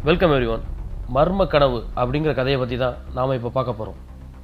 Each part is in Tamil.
வெல்கம் எவ்ரிஒன் மர்ம கனவு அப்படிங்கிற கதையை பற்றி தான் நாம் இப்போ பார்க்க போகிறோம்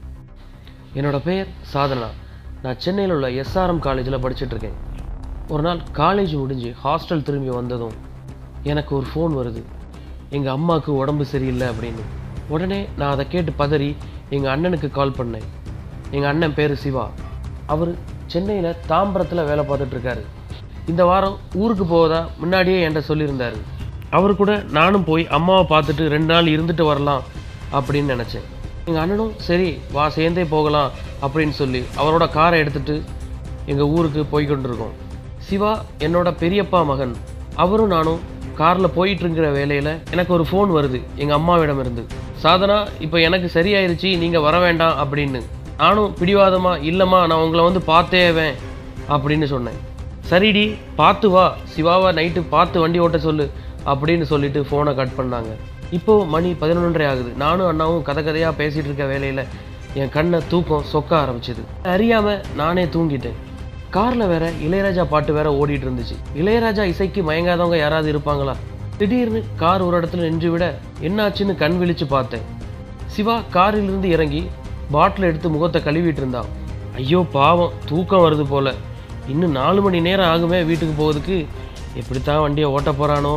என்னோட பெயர் சாதனா நான் சென்னையில் உள்ள எஸ்ஆர்எம் காலேஜில் படிச்சுட்டு இருக்கேன் ஒரு நாள் காலேஜ் முடிஞ்சு ஹாஸ்டல் திரும்பி வந்ததும் எனக்கு ஒரு ஃபோன் வருது எங்கள் அம்மாவுக்கு உடம்பு சரியில்லை அப்படின்னு உடனே நான் அதை கேட்டு பதறி எங்கள் அண்ணனுக்கு கால் பண்ணேன் எங்கள் அண்ணன் பேர் சிவா அவர் சென்னையில் தாம்பரத்தில் வேலை பார்த்துட்டு இருக்காரு இந்த வாரம் ஊருக்கு போவதா முன்னாடியே என்கிட்ட சொல்லியிருந்தாரு அவர் கூட நானும் போய் அம்மாவை பார்த்துட்டு ரெண்டு நாள் இருந்துட்டு வரலாம் அப்படின்னு நினச்சேன் எங்கள் அண்ணனும் சரி வா சேர்ந்தே போகலாம் அப்படின்னு சொல்லி அவரோட காரை எடுத்துட்டு எங்கள் ஊருக்கு போய் கொண்டிருக்கோம் சிவா என்னோட பெரியப்பா மகன் அவரும் நானும் காரில் போயிட்டு இருக்கிற வேலையில் எனக்கு ஒரு ஃபோன் வருது எங்கள் அம்மாவிடம் இருந்து சாதனா இப்போ எனக்கு சரியாயிருச்சு நீங்கள் வர வேண்டாம் அப்படின்னு நானும் பிடிவாதமா இல்லைம்மா நான் உங்களை வந்து பார்த்தேவேன் அப்படின்னு சொன்னேன் சரிடி பார்த்து வா சிவாவை நைட்டு பார்த்து வண்டி ஓட்ட சொல்லு அப்படின்னு சொல்லிட்டு ஃபோனை கட் பண்ணாங்க இப்போ மணி பதினொன்றரை ஆகுது நானும் அண்ணாவும் கதை கதையாக பேசிகிட்டு இருக்க வேலையில் என் கண்ணை தூக்கம் சொக்க ஆரம்பிச்சது அறியாமல் நானே தூங்கிட்டேன் காரில் வேற இளையராஜா பாட்டு வேற ஓடிட்டு இருந்துச்சு இளையராஜா இசைக்கு மயங்காதவங்க யாராவது இருப்பாங்களா திடீர்னு கார் ஒரு இடத்துல நின்று விட என்னாச்சுன்னு கண் விழிச்சு பார்த்தேன் சிவா காரிலிருந்து இறங்கி பாட்டில் எடுத்து முகத்தை கழுவிட்டு இருந்தான் ஐயோ பாவம் தூக்கம் வருது போல இன்னும் நாலு மணி நேரம் ஆகுமே வீட்டுக்கு போகிறதுக்கு எப்படித்தான் வண்டியை ஓட்ட போகிறானோ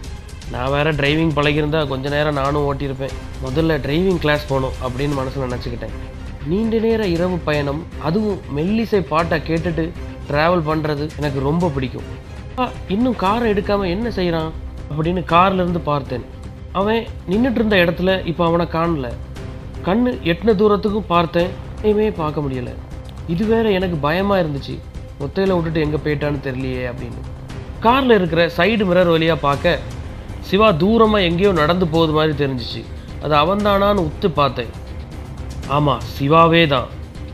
நான் வேற டிரைவிங் பழகியிருந்தா கொஞ்ச நேரம் நானும் ஓட்டியிருப்பேன் முதல்ல டிரைவிங் கிளாஸ் போகணும் அப்படின்னு மனசில் நினச்சிக்கிட்டேன் நீண்ட நேர இரவு பயணம் அதுவும் மெல்லிசை பாட்டை கேட்டுட்டு ட்ராவல் பண்ணுறது எனக்கு ரொம்ப பிடிக்கும் ஆ, இன்னும் காரை எடுக்காம என்ன செய்கிறான் அப்படின்னு கார்ல இருந்து பார்த்தேன் அவன் நின்றுட்டு இருந்த இடத்துல இப்போ அவனை காணல கண்ணு எட்டின தூரத்துக்கும் பார்த்தேன் எதையுமே பார்க்க முடியல இது வேற எனக்கு பயமா இருந்துச்சு ஒத்தையில விட்டுட்டு எங்க போயிட்டான்னு தெரியலையே அப்படின்னு கார்ல இருக்கிற சைடு மிரர் வழியா பார்க்க சிவா தூரமா எங்கேயோ நடந்து போகுது மாதிரி தெரிஞ்சிச்சு அது அவன்தானான்னு உத்து பார்த்தேன் ஆமா சிவாவே தான்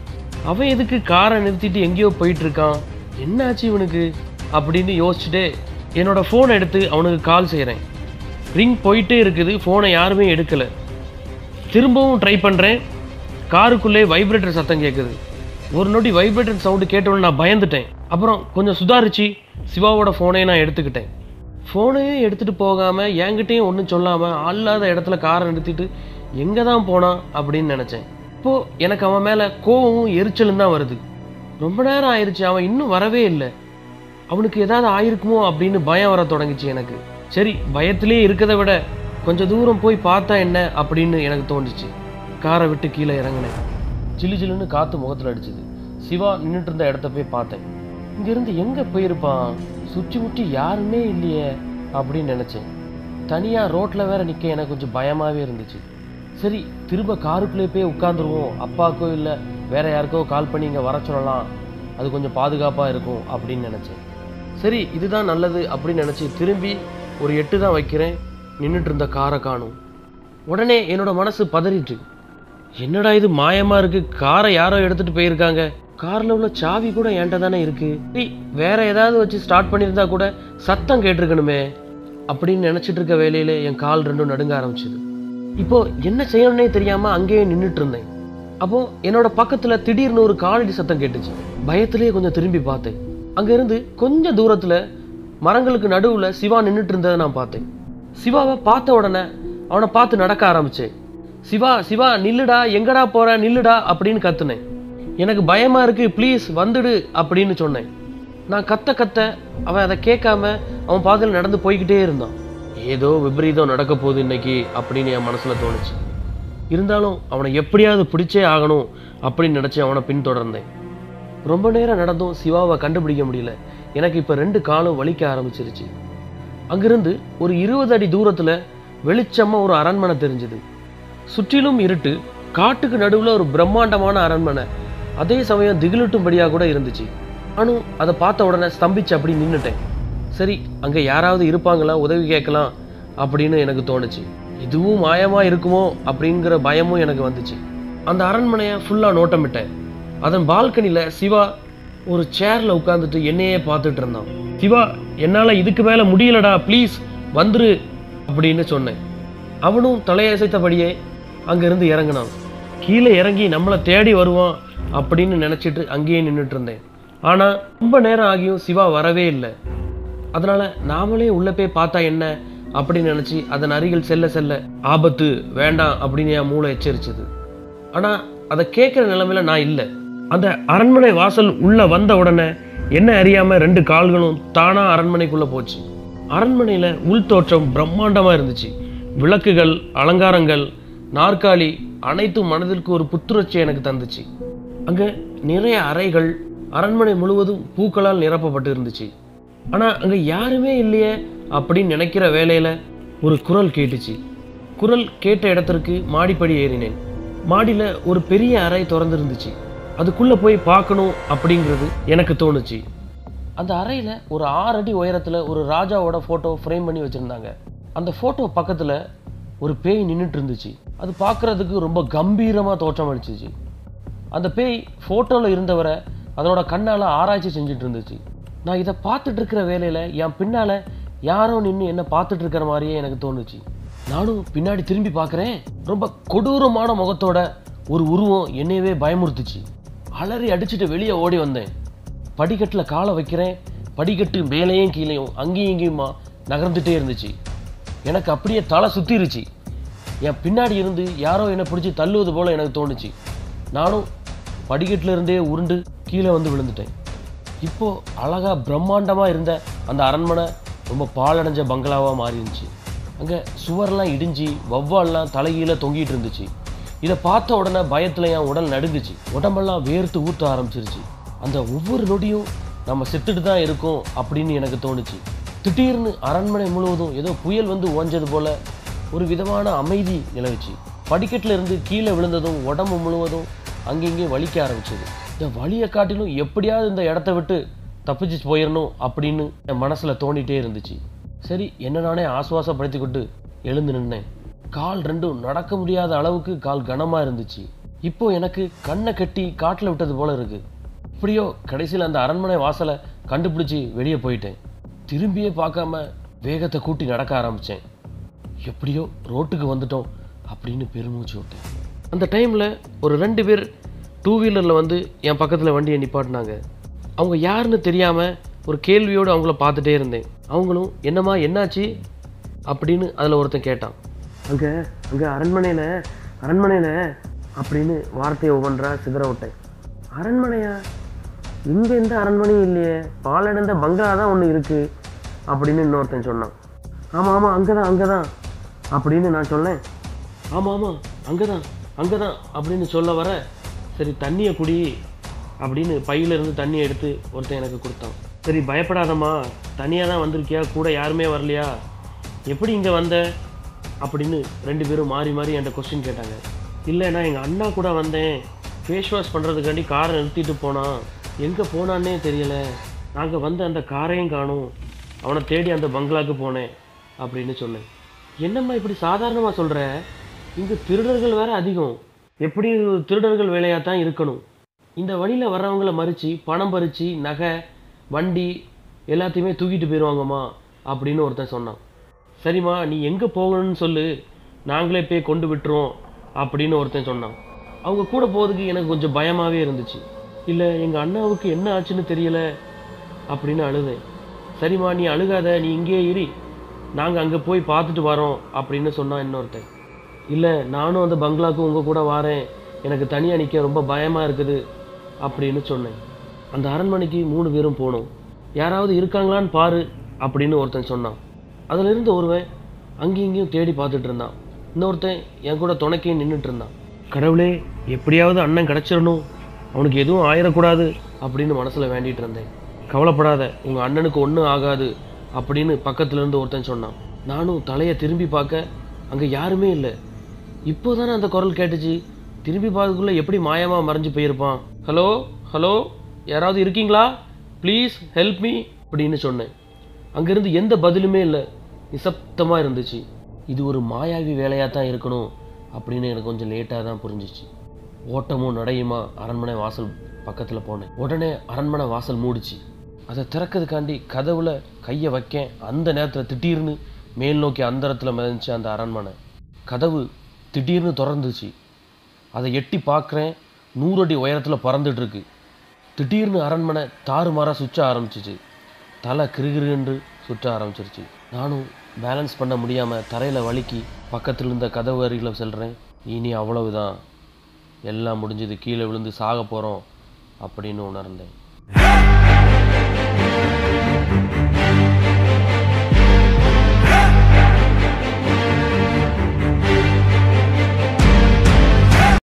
அவன் எதுக்கு காரை நிறுத்திட்டு எங்கேயோ போயிட்டு இருக்கான் என்னாச்சு இவனுக்கு அப்படின்னு யோசிச்சுட்டே என்னோட ஃபோன் எடுத்து அவனுக்கு கால் செய்கிறேன் ரிங் போயிட்டே இருக்குது ஃபோனை யாருமே எடுக்கலை திரும்பவும் ட்ரை பண்ணுறேன் காருக்குள்ளே வைப்ரேட்டர் சத்தம் கேட்குது ஒரு நொடி வைப்ரேட்டர் சவுண்டு கேட்டவுடனே நான் பயந்துட்டேன் அப்புறம் கொஞ்சம் சுதாரிச்சு சிவாவோட ஃபோனை நான் எடுத்துக்கிட்டேன் ஃபோனையும் எடுத்துகிட்டு போகாமல் என்கிட்டயும் ஒன்றும் சொல்லாமல் ஆளாத இடத்துல காரை நிறுத்திட்டு எங்கே தான் போனான் அப்படின்னு நினச்சேன் இப்போது எனக்கு அவன் மேலே கோவமும் எரிச்சலும் தான் வருது ரொம்ப நேரம் ஆயிடுச்சு அவன் இன்னும் வரவே இல்லை அவனுக்கு ஏதாவது ஆயிருக்குமோ அப்படின்னு பயம் வர தொடங்குச்சு எனக்கு சரி பயத்திலே இருக்கதை விட கொஞ்சம் தூரம் போய் பார்த்தா என்ன அப்படின்னு எனக்கு தோணுச்சு காரை விட்டு கீழே இறங்கினேன் ஜிலு ஜிலுன்னு காற்று முகத்தில் அடிச்சுது சிவா நின்றுட்டு இருந்த இடத்த போய் பார்த்தேன் இங்கிருந்து எங்கே போயிருப்பான் சுற்றி முற்றி யாருமே இல்லையே அப்படின்னு நினச்சேன் தனியாக ரோட்டில் வேற நிற்க எனக்கு கொஞ்சம் பயமாகவே இருந்துச்சு சரி திரும்ப காருக்குள்ளே போய் உட்காந்துருவோம் அப்பாக்கோ இல்லை வேற யாருக்கோ கால் பண்ணி இங்கே வர சொல்லலாம் அது கொஞ்சம் பாதுகாப்பாக இருக்கும் அப்படின்னு நினச்சேன் சரி இதுதான் நல்லது அப்படின்னு நினச்சி திரும்பி ஒரு எட்டு தான் வைக்கிறேன் நின்றுட்டு இருந்த காரை காணும் உடனே என்னோட மனசு பதறிட்டு என்னடா இது மாயமா இருக்கு காரை யாரோ எடுத்துட்டு போயிருக்காங்க கார்ல உள்ள சாவி கூட என்கிட்ட தானே இருக்கு சரி, வேற ஏதாவது வச்சு ஸ்டார்ட் பண்ணியிருந்தா கூட சத்தம் கேட்டிருக்கணுமே அப்படின்னு நினைச்சிட்டு இருக்க வேலையில என் கால் ரெண்டும் நடுங்க ஆரம்பிச்சது இப்போ என்ன செய்யணும்னே தெரியாம அங்கேயே நின்றுட்டு இருந்தேன் அப்போ என்னோட பக்கத்துல திடீர்னு ஒரு காலடி சத்தம் கேட்டுச்சு பயத்திலேயே கொஞ்சம் திரும்பி பார்த்தேன் அங்க இருந்து கொஞ்சம் தூரத்துல மரங்களுக்கு நடுவுல சிவா நின்றுட்டு இருந்ததை நான் பார்த்தேன் சிவாவை பார்த்த உடனே அவனை பார்த்து நடக்க ஆரம்பிச்சேன் சிவா சிவா நில்லுடா எங்கடா போற நில்லுடா அப்படின்னு கத்துனேன் எனக்கு பயமா இருக்கு ப்ளீஸ் வந்துடு அப்படின்னு சொன்னேன் நான் கத்த கத்த அவன் அதை கேட்காம அவன் பாதையில் நடந்து போய்கிட்டே இருந்தான் ஏதோ விபரீதம் நடக்க போகுது இன்னைக்கு அப்படின்னு என் மனசுல தோணுச்சு இருந்தாலும் அவனை எப்படியாவது பிடிச்சே ஆகணும் அப்படின்னு நினச்சி அவனை பின்தொடர்ந்தேன் ரொம்ப நேரம் நடந்தும் சிவாவை கண்டுபிடிக்க முடியல எனக்கு இப்போ ரெண்டு காலும் வலிக்க ஆரம்பிச்சிருச்சு அங்கிருந்து ஒரு இருபது அடி தூரத்தில் வெளிச்சமாக ஒரு அரண்மனை தெரிஞ்சுது சுற்றிலும் இருட்டு காட்டுக்கு நடுவில் ஒரு பிரம்மாண்டமான அரண்மனை அதே சமயம் திகிலூட்டும்படியாக கூட இருந்துச்சு நானும் அதை பார்த்த உடனே ஸ்தம்பிச்சு அப்படி நின்னுட்டேன் சரி அங்கே யாராவது இருப்பாங்களா உதவி கேட்கலாம் அப்படின்னு எனக்கு தோணுச்சு இதுவும் மாயமா இருக்குமோ அப்படிங்கிற பயமும் எனக்கு வந்துச்சு அந்த அரண்மனையை ஃபுல்லாக நோட்டமிட்டேன் அதன் பால்கனியில் சிவா ஒரு சேர்ல உட்காந்துட்டு என்னையே பார்த்துட்டு இருந்தான் சிவா என்னால் இதுக்கு மேலே முடியலடா ப்ளீஸ் வந்துரு அப்படின்னு சொன்னேன் அவனும் தலையசைத்தபடியே அங்கிருந்து இறங்கினான் கீழே இறங்கி நம்மளை தேடி வருவான் அப்படின்னு நினச்சிட்டு அங்கேயே நின்றுட்டு இருந்தேன் ஆனால் ரொம்ப நேரம் ஆகியும் சிவா வரவே இல்லை அதனால நாமளே உள்ள போய் பார்த்தா என்ன அப்படின்னு நினச்சி அதன் அருகில் செல்ல செல்ல ஆபத்து வேண்டாம் அப்படின்னு என் மூளை எச்சரிச்சது ஆனால் அதை கேட்குற நிலைமையில நான் இல்லை அந்த அரண்மனை வாசல் உள்ள வந்த உடனே என்ன அறியாம ரெண்டு கால்களும் தானா அரண்மனைக்குள்ள போச்சு அரண்மனையில உள் தோற்றம் பிரம்மாண்டமா இருந்துச்சு விளக்குகள் அலங்காரங்கள் நாற்காலி அனைத்தும் மனதிற்கு ஒரு புத்துணர்ச்சி எனக்கு தந்துச்சு அங்க நிறைய அறைகள் அரண்மனை முழுவதும் பூக்களால் நிரப்பப்பட்டு இருந்துச்சு ஆனா அங்க யாருமே இல்லையே அப்படின்னு நினைக்கிற வேலையில ஒரு குரல் கேட்டுச்சு குரல் கேட்ட இடத்திற்கு மாடிப்படி ஏறினேன் மாடியில ஒரு பெரிய அறை திறந்திருந்துச்சு அதுக்குள்ள போய் பார்க்கணும் அப்படிங்கிறது எனக்கு தோணுச்சு அந்த அறையில ஒரு ஆறு அடி உயரத்துல ஒரு ராஜாவோட போட்டோ ஃப்ரேம் பண்ணி வச்சிருந்தாங்க அந்த போட்டோ பக்கத்துல ஒரு பேய் நின்றுட்டு இருந்துச்சு அது பார்க்கறதுக்கு ரொம்ப கம்பீரமா தோற்றம் அளிச்சிச்சு அந்த பேய் ஃபோட்டோவில் இருந்தவரை அதனோட கண்ணால் ஆராய்ச்சி செஞ்சுட்டு இருந்துச்சு நான் இதை பார்த்துட்டு இருக்கிற வேலையில் என் பின்னால் யாரோ நின்று என்ன பார்த்துட்டு இருக்கிற மாதிரியே எனக்கு தோணுச்சு நானும் பின்னாடி திரும்பி பார்க்குறேன் ரொம்ப கொடூரமான முகத்தோட ஒரு உருவம் என்னையவே பயமுறுத்துச்சு அலறி அடிச்சுட்டு வெளியே ஓடி வந்தேன் படிக்கட்டில் காலை வைக்கிறேன் படிக்கட்டு மேலேயும் கீழேயும் அங்கேயும் இங்கேயுமா நகர்ந்துட்டே இருந்துச்சு எனக்கு அப்படியே தலை சுத்திருச்சு என் பின்னாடி இருந்து யாரோ என்னை பிடிச்சி தள்ளுவது போல எனக்கு தோணுச்சு நானும் படிக்கட்டுல இருந்தே உருண்டு கீழே வந்து விழுந்துட்டேன் இப்போ அழகா பிரம்மாண்டமா இருந்த அந்த அரண்மனை ரொம்ப பாழடைஞ்ச பங்களாவா மாறி இருந்துச்சு அங்க சுவர்லாம் இடிஞ்சு வவ்வால்லாம் தலைகீழ தொங்கிட்டு இருந்துச்சு இதை பார்த்த உடனே பயத்துல என் உடல் நடுங்குச்சு உடம்பெல்லாம் வேர்த்து ஊத்த ஆரம்பிச்சிருச்சு அந்த ஒவ்வொரு நொடியும் நம்ம செத்துட்டு தான் இருக்கோம் அப்படின்னு எனக்கு தோணுச்சு திடீர்னு அரண்மனை முழுவதும் ஏதோ புயல் வந்து ஓஞ்சது போல ஒரு விதமான அமைதி நிலவுச்சு படிக்கட்டுல இருந்து கீழே விழுந்ததும் உடம்பு முழுவதும் அங்கங்கேயும் வலிக்க ஆரம்பிச்சது இந்த வலியை காட்டிலும் எப்படியாவது இந்த இடத்த விட்டு தப்பிச்சு போயிடணும் அப்படின்னு என் மனசுல தோண்டிட்டே இருந்துச்சு சரி என்ன நானே ஆசுவாசப்படுத்திக்கிட்டு எழுந்து நின்னேன் கால் ரெண்டும் நடக்க முடியாத அளவுக்கு கால் கனமா இருந்துச்சு இப்போ எனக்கு கண்ணை கட்டி காட்டில் விட்டது போல இருக்கு இப்படியோ கடைசியில் அந்த அரண்மனை வாசலை கண்டுபிடிச்சு வெளியே போயிட்டேன் திரும்பியே பார்க்காம வேகத்தை கூட்டி நடக்க ஆரம்பிச்சேன் எப்படியோ ரோட்டுக்கு வந்துட்டோம் அப்படின்னு பெருமூச்சு விட்டேன் அந்த டைமில் ஒரு ரெண்டு பேர் டூ வீலரில் வந்து என் பக்கத்தில் வண்டியை நிப்பாட்டினாங்க அவங்க யாருன்னு தெரியாமல் ஒரு கேள்வியோடு அவங்கள பார்த்துட்டே இருந்தேன் அவங்களும் என்னம்மா என்னாச்சு அப்படின்னு அதில் ஒருத்தன் கேட்டான் அங்கே அங்கே அரண்மனையில் அரண்மனையில் அப்படின்னு வார்த்தையை ஒவ்வொன்றா சிதற விட்டேன் அரண்மனையா இங்கே எந்த அரண்மனையும் இல்லையே பாலடைந்த பங்களா தான் ஒன்று இருக்குது அப்படின்னு இன்னொருத்தன் சொன்னான் ஆமாம் ஆமாம் அங்கே தான் அங்கே தான் அப்படின்னு நான் சொன்னேன் ஆமாம் ஆமாம் அங்கே தான் அங்கே தான் அப்படின்னு சொல்ல வர சரி தண்ணியை குடி அப்படின்னு பையில இருந்து தண்ணியை எடுத்து ஒருத்தன் எனக்கு கொடுத்தான் சரி பயப்படாதம்மா தனியாக தான் வந்திருக்கியா கூட யாருமே வரலையா எப்படி இங்கே வந்த அப்படின்னு ரெண்டு பேரும் மாறி மாறி என்கிட்ட கொஸ்டின் கேட்டாங்க இல்லை நான் எங்கள் அண்ணா கூட வந்தேன் ஃபேஸ் வாஷ் பண்ணுறதுக்காண்டி காரை நிறுத்திட்டு போனான் எங்கே போனான்னே தெரியலை நாங்கள் வந்து அந்த காரையும் காணோம் அவனை தேடி அந்த பங்களாக்கு போனேன் அப்படின்னு சொன்னேன் என்னம்மா இப்படி சாதாரணமாக சொல்கிற இங்கே திருடர்கள் வேற அதிகம் எப்படி இது ஒரு திருடர்கள் வேலையாக தான் இருக்கணும் இந்த வழியில் வர்றவங்கள மறித்து பணம் பறித்து நகை வண்டி எல்லாத்தையுமே தூக்கிட்டு போயிடுவாங்கம்மா அப்படின்னு ஒருத்தன் சொன்னான் சரிம்மா நீ எங்கே போகணும்னு சொல்லு நாங்களே போய் கொண்டு விட்டுருவோம் அப்படின்னு ஒருத்தன் சொன்னான் அவங்க கூட போகிறதுக்கு எனக்கு கொஞ்சம் பயமாகவே இருந்துச்சு இல்லை எங்கள் அண்ணாவுக்கு என்ன ஆச்சுன்னு தெரியல அப்படின்னு அழுதேன் சரிம்மா நீ அழுகாத நீ இங்கேயே இரு நாங்கள் அங்கே போய் பார்த்துட்டு வரோம் அப்படின்னு சொன்னான் இன்னொருத்தன் இல்லை நானும் அந்த பங்களாக்கு உங்கள் கூட வாரேன் எனக்கு தனியாக நிற்க ரொம்ப பயமாக இருக்குது அப்படின்னு சொன்னேன் அந்த அரண்மனைக்கு மூணு பேரும் போனோம் யாராவது இருக்காங்களான்னு பாரு அப்படின்னு ஒருத்தன் சொன்னான் அதுல இருந்து ஒருவன் அங்கேயும் இங்கேயும் தேடி பார்த்துட்டு இருந்தான் இன்னொருத்தன் என் கூட துணைக்கே நின்றுட்டு இருந்தான் கடவுளே எப்படியாவது அண்ணன் கிடச்சிடணும் அவனுக்கு எதுவும் ஆயிடக்கூடாது அப்படின்னு மனசில் வேண்டிட்டு இருந்தேன் கவலைப்படாத உங்கள் அண்ணனுக்கு ஒன்றும் ஆகாது அப்படின்னு பக்கத்துல இருந்து ஒருத்தன் சொன்னான் நானும் தலையை திரும்பி பார்க்க அங்கே யாருமே இல்லை இப்போதானே அந்த குரல் கேட்டுச்சு திரும்பி பார்க்கக்குள்ள எப்படி மாயமாக மறைஞ்சு போயிருப்பான் ஹலோ ஹலோ யாராவது இருக்கீங்களா ப்ளீஸ் ஹெல்ப் மீ அப்படின்னு சொன்னேன் அங்கேருந்து எந்த பதிலுமே இல்லை நிசப்தமாக இருந்துச்சு இது ஒரு மாயாவி வேலையாக தான் இருக்கணும் அப்படின்னு எனக்கு கொஞ்சம் லேட்டாக தான் புரிஞ்சிச்சு ஓட்டமும் நடையுமா அரண்மனை வாசல் பக்கத்தில் போனேன் உடனே அரண்மனை வாசல் மூடிச்சு அதை திறக்கிறதுக்காண்டி கதவுல கையை வைக்கேன் அந்த நேரத்தில் திடீர்னு மேல் நோக்கி அந்தரத்தில் மிதந்துச்சு அந்த அரண்மனை கதவு திடீர்னு திறந்துச்சு அதை எட்டி பார்க்குறேன் நூறு அடி உயரத்தில் பறந்துட்டு இருக்கு திடீர்னு அரண்மனை தாறுமாறாக சுற்ற ஆரம்பிச்சிச்சு தலை கிருகிருன்று சுற்ற ஆரம்பிச்சிருச்சு நானும் பேலன்ஸ் பண்ண முடியாமல் தரையில் வழுக்கி பக்கத்தில் இருந்த கதவு அருகில் செல்கிறேன் இனி அவ்வளவுதான் எல்லாம் முடிஞ்சது கீழே விழுந்து சாக போகிறோம் அப்படின்னு உணர்ந்தேன்